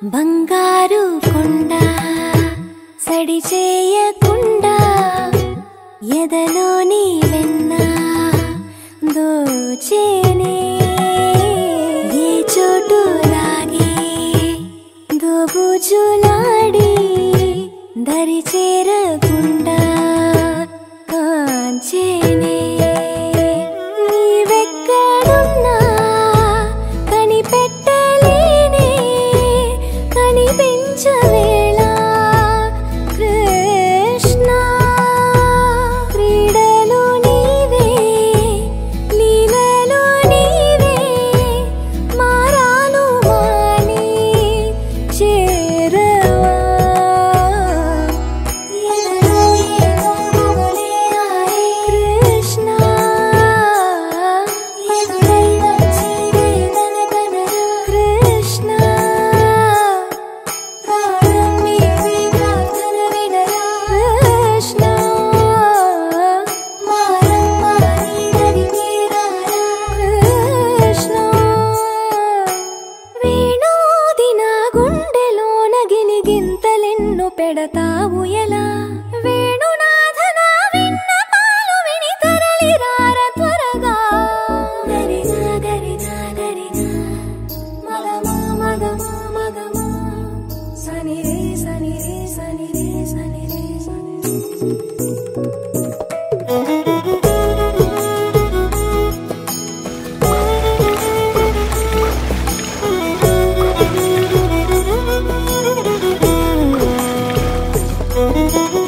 బంగారు కొండ సడి చేయకుండా ఎదలోని వెన్న దోచేనే ఏ చోటు లాగే దోబుజులాడి దరి చేరకుండా కాంచేనే నీవెక్కడున్నా కనిపెట్టలేనే కనిపించవేళ కృష్ణ క్రీడలు నీవే లీలలు నీవే మారాను మాని చేరవా ఎదలో ఏదో మొగలే ఆడే కృష్ణ ఎదురై వచ్చేదే తనకనరా కృష్ణ ప్రాణం నీవే ప్రార్థన వినరా కృష్ణ మారం మారి దరి మీరారా కృష్ణ వేణోది నా గుండెలోన గిలిగింతలెన్ను పెడతావు ఎలా వేణునాథ నా విన్నపాలు విని తరలిరార త్వరగా గరిజా గరిజా గరిజా మగమా మగమా మగమా సని రే సని రే సని రే సని రే సని రే